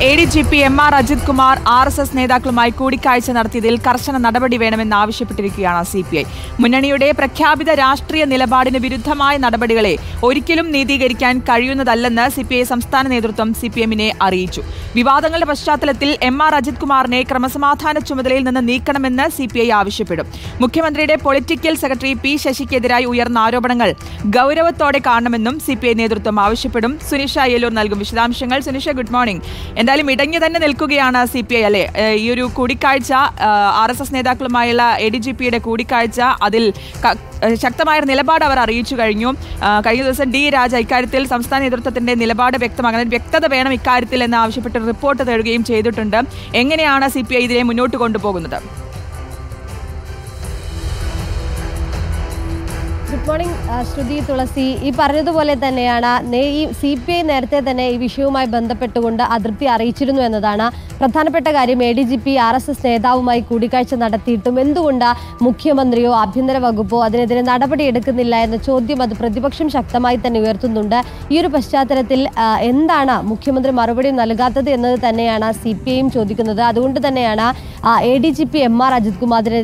A D G P M R Ajith Kumar R S S നേതാക്കളുമായി കൂടിക്കാഴ്ച നടത്തിയതിൽ കർശന നടപടി വേണമെന്ന് ആവശ്യപ്പെട്ടിരിക്കുകയാണ് സി പി ഐ മുന്നണിയുടെ പ്രഖ്യാപിത രാഷ്ട്രീയ നിലപാടിന് വിരുദ്ധമായ നടപടികളെ ഒരിക്കലും നീതീകരിക്കാൻ കഴിയുന്നതല്ലെന്ന് സി പി ഐ സംസ്ഥാന നേതൃത്വം സി പി എമ്മിനെ അറിയിച്ചു വിവാദങ്ങളുടെ പശ്ചാത്തലത്തിൽ എം ആർ അജിത് കുമാറിനെ ക്രമസമാധാന ചുമതലയിൽ നിന്ന് നീക്കണമെന്ന് സി പി ഐ ആവശ്യപ്പെടും മുഖ്യമന്ത്രിയുടെ പൊളിറ്റിക്കൽ സെക്രട്ടറി പി ശശിക്കെതിരായി ഉയർന്ന ആരോപണങ്ങൾ ഗൗരവത്തോടെ കാണണമെന്നും സി പി ഐ നേതൃത്വം ആവശ്യപ്പെടും സുനിഷ അയ്യലൂർ നൽകും വിശദാംശങ്ങൾ സുനിഷ ഗുഡ് മോർണിംഗ് എന്തായാലും ഇടഞ്ഞു തന്നെ നിൽക്കുകയാണ് സി പി ഐ അല്ലെ ഏഹ് ഈ ഒരു കൂടിക്കാഴ്ച ആർ എസ് എസ് നേതാക്കളുമായുള്ള എ ഡി ജി പിയുടെ കൂടിക്കാഴ്ച അതിൽ ക- ഏഹ് ശക്തമായ ഒരു നിലപാട് അവർ അറിയിച്ചു കഴിഞ്ഞു ആ, കഴിഞ്ഞ ദിവസം ഡി രാജ ഇക്കാര്യത്തിൽ സംസ്ഥാന നേതൃത്വത്തിന്റെ നിലപാട് വ്യക്തമാക്കാൻ വ്യക്തത വേണം ഇക്കാര്യത്തിൽ എന്ന് ആവശ്യപ്പെട്ട് റിപ്പോർട്ട് തേടുകയും ചെയ്തിട്ടുണ്ട് എങ്ങനെയാണ് സി പി ഐ ഇതിനെ മുന്നോട്ട് കൊണ്ടുപോകുന്നത് ഗുഡ് മോർണിംഗ് ആ, ശ്രുതി തുളസി ഈ പറഞ്ഞതുപോലെ തന്നെയാണ് നേ- ഈ സി പി ഐ നേരത്തെ തന്നെ ഈ വിഷയവുമായി ബന്ധപ്പെട്ടുകൊണ്ട് അതൃപ്തി അറിയിച്ചിരുന്നു എന്നതാണ് പ്രധാനപ്പെട്ട കാര്യം A D G P R S S നേതാവുമായി കൂടിക്കാഴ്ച നടത്തിയിട്ടും എന്തുകൊണ്ട് മുഖ്യമന്ത്രിയോ ആഭ്യന്തര വകുപ്പോ അതിനെതിരെ നടപടി എടുക്കുന്നില്ല എന്ന ചോദ്യം അത് പ്രതിപക്ഷം ശക്തമായി തന്നെ ഉയർത്തുന്നുണ്ട് ഈ ഒരു പശ്ചാത്തലത്തിൽ ആ, എന്താണ് മുഖ്യമന്ത്രി മറുപടി നൽകാത്തത് എന്നത് തന്നെയാണ് സി പി ഐയും ചോദിക്കുന്നത് അതുകൊണ്ട് തന്നെയാണ് A D G P M R Ajith കുമാറിനെ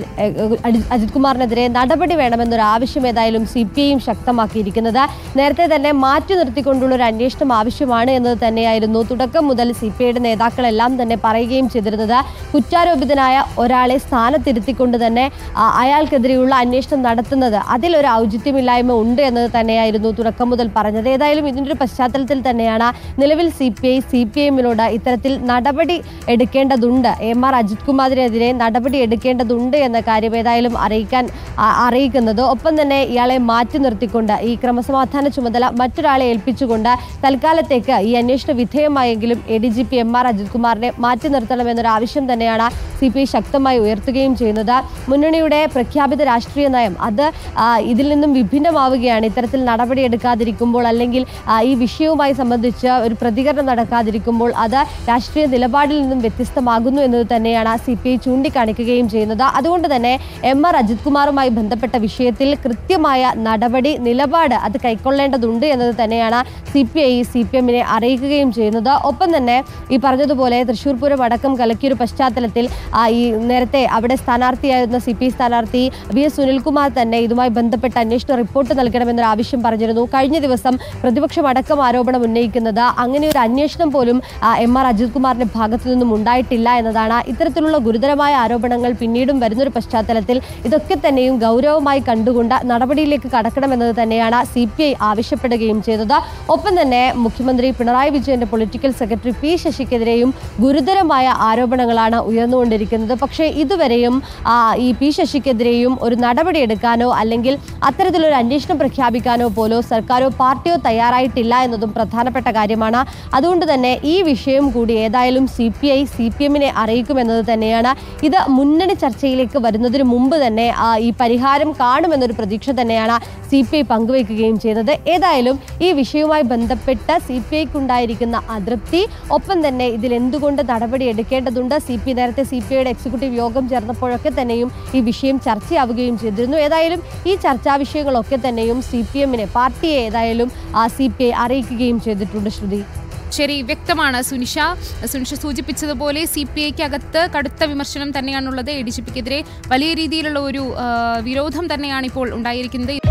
അജിത് കുമാറിനെതിരെ നടപടി വേണമെന്നൊരു ആവശ്യം ഏതായാലും സി പി ഐയും ശക്തമാക്കിയിരിക്കുന്നത് നേരത്തെ തന്നെ മാറ്റി നിർത്തിക്കൊണ്ടുള്ള ഒരു അന്വേഷണം ആവശ്യമാണ് എന്നത് തന്നെയായിരുന്നു തുടക്കം മുതൽ സി പി ഐയുടെ നേതാക്കളെല്ലാം തന്നെ പറയുകയും ചെയ്തിരുന്നത് കുറ്റാരോപിതനായ ഒരാളെ സ്ഥാനത്തിരുത്തിക്കൊണ്ട് തന്നെ ആ, അയാൾക്കെതിരെയുള്ള അന്വേഷണം നടത്തുന്നത് അതിലൊരു ഔചിത്യമില്ലായ്മ ഉണ്ട് എന്നത് തന്നെയായിരുന്നു തുടക്കം മുതൽ പറഞ്ഞത് ഏതായാലും ഇതിൻ്റെ ഒരു പശ്ചാത്തലത്തിൽ തന്നെയാണ് നിലവിൽ C P I C P എമ്മിനോട് ഇത്തരത്തിൽ നടപടി എടുക്കേണ്ടതുണ്ട് എം ആർ അജിത് കുമാറിനെതിരെ നടപടി എടുക്കേണ്ടതുണ്ട് എന്ന കാര്യം ഏതായാലും അറിയിക്കാൻ ആ, അറിയിക്കുന്നത് ഒപ്പം തന്നെ ഇയാളെ മാറ്റി നിർത്തിക്കൊണ്ട് ഈ ക്രമസമാധാന ചുമതല മറ്റൊരാളെ ഏൽപ്പിച്ചുകൊണ്ട് തൽക്കാലത്തേക്ക് ഈ അന്വേഷണ വിധേയമായെങ്കിലും A D G P M R Ajith കുമാറിനെ മാറ്റി നിർത്തണമെന്നൊരു ആവശ്യം തന്നെയാണ് സി പി ഐ ശക്തമായി ഉയർത്തുകയും ചെയ്യുന്നത് മുന്നണിയുടെ പ്രഖ്യാപിത രാഷ്ട്രീയ നയം അത് ആ, ഇതിൽ നിന്നും വിഭിന്നമാവുകയാണ് ഇത്തരത്തിൽ നടപടിയെടുക്കാതിരിക്കുമ്പോൾ അല്ലെങ്കിൽ ആ, ഈ വിഷയവുമായി സംബന്ധിച്ച് ഒരു പ്രതികരണം നടക്കാതിരിക്കുമ്പോൾ അത് രാഷ്ട്രീയ നിലപാടിൽ നിന്നും വ്യത്യസ്തമാകുന്നു എന്നത് തന്നെയാണ് സി പി ഐ ചൂണ്ടിക്കാണിക്കുകയും ചെയ്യുന്നത് അതുകൊണ്ട് തന്നെ എം ആർ അജിത് കുമാറുമായി ബന്ധപ്പെട്ട വിഷയത്തിൽ കൃത്യമായ നടപടി നിലപാട് അത് കൈക്കൊള്ളേണ്ടതുണ്ട് എന്നത് തന്നെയാണ് C P I C P എമ്മിനെ അറിയിക്കുകയും ചെയ്യുന്നത് ഒപ്പം തന്നെ ഈ പറഞ്ഞതുപോലെ തൃശ്ശൂർ പൂരം അടക്കം കലക്കിയൊരു പശ്ചാത്തലത്തിൽ ആ, ഈ നേരത്തെ അവിടെ സ്ഥാനാർത്ഥിയായിരുന്ന സി പി സ്ഥാനാർത്ഥി വി എസ് സുനിൽകുമാർ തന്നെ ഇതുമായി ബന്ധപ്പെട്ട അന്വേഷണ റിപ്പോർട്ട് നൽകണമെന്നൊരു ആവശ്യം പറഞ്ഞിരുന്നു കഴിഞ്ഞ ദിവസം പ്രതിപക്ഷം അടക്കം ആരോപണം ഉന്നയിക്കുന്നത് അങ്ങനെ ഒരു അന്വേഷണം പോലും ആ, എം ആർ അജിത് കുമാറിന്റെ ഭാഗത്തു നിന്നും ഉണ്ടായിട്ടില്ല എന്നതാണ് ഇത്തരത്തിലുള്ള ഗുരുതരമായ ആരോപണങ്ങൾ പിന്നീടും വരുന്നൊരു പശ്ചാത്തലത്തിൽ ഇതൊക്കെ തന്നെയും ഗൗരവമായി കണ്ടുകൊണ്ട് നടപടിയിലേക്ക് കടക്കണമെന്നത് തന്നെയാണ് സി പി ഐ ആവശ്യപ്പെടുകയും ചെയ്തത് ഒപ്പം തന്നെ മുഖ്യമന്ത്രി പിണറായി വിജയന്റെ പൊളിറ്റിക്കൽ സെക്രട്ടറി പി ശശിക്കെതിരെയും ഗുരുതരമായ ആരോപണങ്ങളാണ് ഉയർന്നുകൊണ്ടിരിക്കുന്നത് പക്ഷേ ഇതുവരെയും ആ, ഈ പി ശശിക്കെതിരെയും ഒരു നടപടിയെടുക്കാനോ അല്ലെങ്കിൽ അത്തരത്തിലൊരു അന്വേഷണം പ്രഖ്യാപിക്കാനോ പോലോ സർക്കാരോ പാർട്ടിയോ തയ്യാറായിട്ടില്ല എന്നതും പ്രധാനപ്പെട്ട കാര്യമാണ് അതുകൊണ്ട് തന്നെ ഈ വിഷയം കൂടി ഏതായാലും C P I C P എമ്മിനെ അറിയിക്കുമെന്നത് തന്നെയാണ് ഇത് മുന്നണി ചർച്ചയിലേക്ക് വരുന്നതിന് മുമ്പ് തന്നെ ആ, ഈ പരിഹാരം കാണുമെന്നൊരു പ്രതീക്ഷ തന്നെയാണ് സി പി ഐ പങ്കുവയ്ക്കുകയും ചെയ്തത് ഏതായാലും ഈ വിഷയവുമായി ബന്ധപ്പെട്ട് സി പി ഐക്കുണ്ടായിരിക്കുന്ന അതൃപ്തി ഒപ്പം തന്നെ ഇതിൽ എന്തുകൊണ്ട് നടപടി എടുക്കേണ്ടതുണ്ട് സി പി നേരത്തെ സി പി ഐയുടെ എക്സിക്യൂട്ടീവ് യോഗം ചേർന്നപ്പോഴൊക്കെ തന്നെയും ഈ വിഷയം ചർച്ചയാവുകയും ചെയ്തിരുന്നു ഏതായാലും ഈ ചർച്ചാ വിഷയങ്ങളൊക്കെ തന്നെയും സി പി എമ്മിനെ പാർട്ടിയെ ഏതായാലും ആ സി പി ഐ അറിയിക്കുകയും ചെയ്തിട്ടുണ്ട് ശ്രുതി ശരി വ്യക്തമാണ് സുനിഷ സുനിഷ സൂചിപ്പിച്ചതുപോലെ സി പി ഐക്ക് അകത്ത് കടുത്ത വിമർശനം തന്നെയാണുള്ളത് എ ഡി ജി പിക്കെതിരെ വലിയ രീതിയിലുള്ള ഒരു ആ, വിരോധം തന്നെയാണ് ഇപ്പോൾ ഉണ്ടായിരിക്കുന്നത്